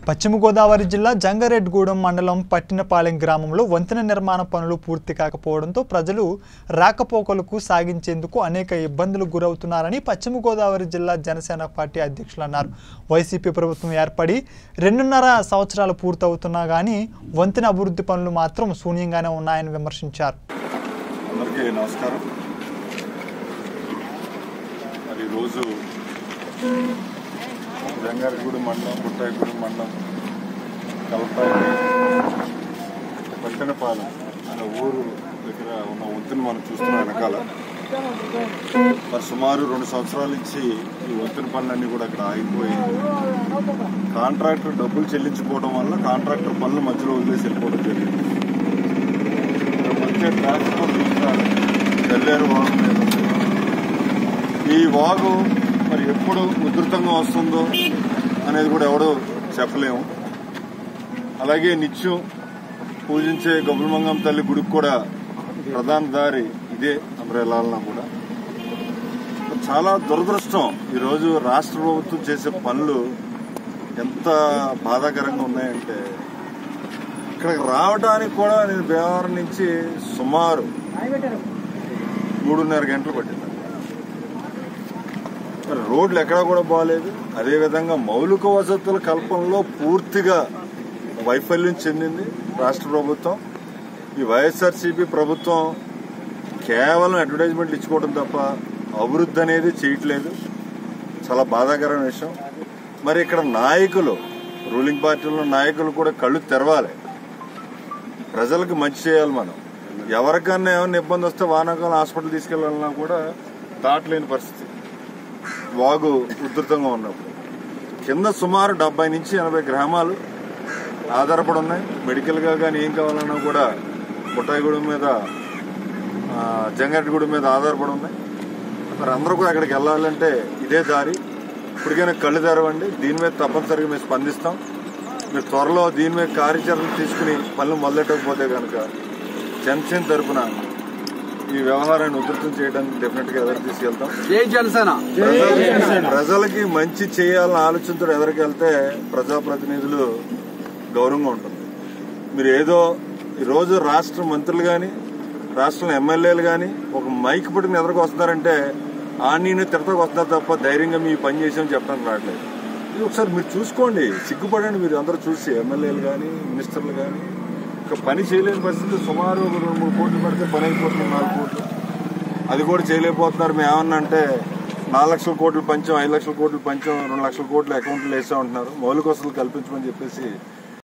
పశ్చిమ గోదావరి జిల్లా జంగారెడ్డిగూడెం మండలం పట్టినపాలెం గ్రామంలో వంతెన నిర్మాణ పనులు పూర్తి కాకపోవడంతో ప్రజలు రాకపోకలకు సాగించేందుకు అనేక ఇబ్బందులు గురవుతున్నారని పశ్చిమ గోదావరి జిల్లా జనసేన పార్టీ అధ్యక్షులు అన్నారు వైసీపీ ప్రభుత్వం ఏర్పడి రెండున్నర సంవత్సరాలు పూర్తవుతున్నా కానీ వంతెన అభివృద్ధి పనులు మాత్రం శూన్యంగానే ఉన్నాయని విమర్శించారు అందరికీ నమస్కారం మరి ఈరోజు జంగారెడ్డిగూడెం మండలం పుట్టాయిగూడెం మండలం కలపాయి పట్టణపాలెం అనే ఊరు దగ్గర ఉన్న వంతెన మనం చూస్తున్నాం వెనకాల మరి సుమారు రెండు సంవత్సరాల నుంచి ఈ వంతెన పనులన్నీ కూడా అక్కడ ఆగిపోయి కాంట్రాక్టర్ డబ్బులు చెల్లించుకోవడం వల్ల కాంట్రాక్టర్ పనులు మధ్యలో వదిలేసి వెళ్ళిపోవడం జరిగింది ఇక్కడ వచ్చే ట్రాన్స్పోర్ట్ చూస్తారు తెల్లేరు వాగు మీద ఉంది. ఈ వాగు మరి ఎప్పుడు ఉధృతంగా వస్తుందో అనేది కూడా ఎవడో చెప్పలేము అలాగే నిత్యం పూజించే గొప్పమంగం తల్లి గుడికి కూడా ప్రధాన దారి ఇదే అమరేలాలన్నా కూడా చాలా దురదృష్టం ఈరోజు రాష్ట్ర ప్రభుత్వం చేసే పనులు ఎంత బాధాకరంగా ఉన్నాయంటే ఇక్కడికి రావడానికి కూడా నేను భీమవరం నుంచి సుమారు మూడున్నర గంటలు పట్టింది మరి రోడ్లు ఎక్కడా కూడా బాగాలేదు అదేవిధంగా మౌలిక వసతుల కల్పనలో పూర్తిగా వైఫల్యం చెందింది రాష్ట్ర ప్రభుత్వం ఈ వైఎస్ఆర్సీపీ ప్రభుత్వం కేవలం అడ్వర్టైజ్మెంట్లు ఇచ్చుకోవడం తప్ప అభివృద్ధి అనేది చేయట్లేదు చాలా బాధాకరమైన విషయం మరి ఇక్కడ నాయకులు రూలింగ్ పార్టీలో నాయకులు కూడా కళ్ళు తెరవాలి ప్రజలకు మంచి చేయాలి మనం ఎవరికన్నా ఏమైనా ఇబ్బంది వస్తే వానాకాలం హాస్పిటల్ తీసుకెళ్లాలన్నా కూడా దాటలేని పరిస్థితి వాగు ఉధృతంగా ఉన్నప్పుడు కింద సుమారు డెబ్బై నుంచి ఎనభై గ్రామాలు ఆధారపడి ఉన్నాయి మెడికల్గా కానీ ఏం కావాలన్నా కూడా పుట్టాయిగూడెం మీద ఆ, జంగారెడ్డిగూడెం మీద ఆధారపడి ఉన్నాయి మరి అందరూ కూడా అక్కడికి వెళ్ళాలంటే ఇదే దారి ఇప్పటికైనా కళ్ళు తెరవండి దీని మీద తప్పనిసరిగా మేము స్పందిస్తాం మీరు త్వరలో దీని మీద కార్యాచరణ తీసుకుని పనులు మొదలెట్టకపోతే కనుక జనసేన తరపున ఈ వ్యవహారాన్ని ఉధృతం చేయడానికి డెఫినెట్ గా ఎదురు తీసుకెళ్తాం జై జనసేన ప్రజలకి- ప్రజలకి మంచి చేయాలని ఆలోచనతో ఎదరికి వెళ్తే ప్రజాప్రతినిధులు గౌరవంగా ఉంటుంది మీరు ఏదో ఈరోజు రాష్ట్ర మంత్రులు కానీ రాష్ట్రం ఎమ్మెల్యేలు కానీ ఒక మైక్ పట్టుకుని ఎదరికి వస్తున్నారంటే ఆ నేను తిడతకు వస్తున్నారు తప్ప ధైర్యంగా మీ పని చేసామని చెప్పడానికి రావట్లేదు ఇది ఒకసారి మీరు చూసుకోండి సిగ్గుపడండి మీరు అందరూ చూసి ఎమ్మెల్యేలు కానీ మినిస్టర్లు కానీ ఇక పని చేయలేని పరిస్థితి సుమారు ఒక రెండు మూడు కోట్లు పెడితే పని అయిపోతుంది నాలుగు కోట్లు అది కూడా చేయలేకపోతున్నారు మేము ఏమన్నా అంటే నాలుగు లక్షల కోట్లు పంచాం ఐదు లక్షల కోట్లు పంచాం రెండు లక్షల కోట్లు అకౌంట్లు వేసా ఉంటున్నారు మౌలిక వసతులు కల్పించమని చెప్పేసి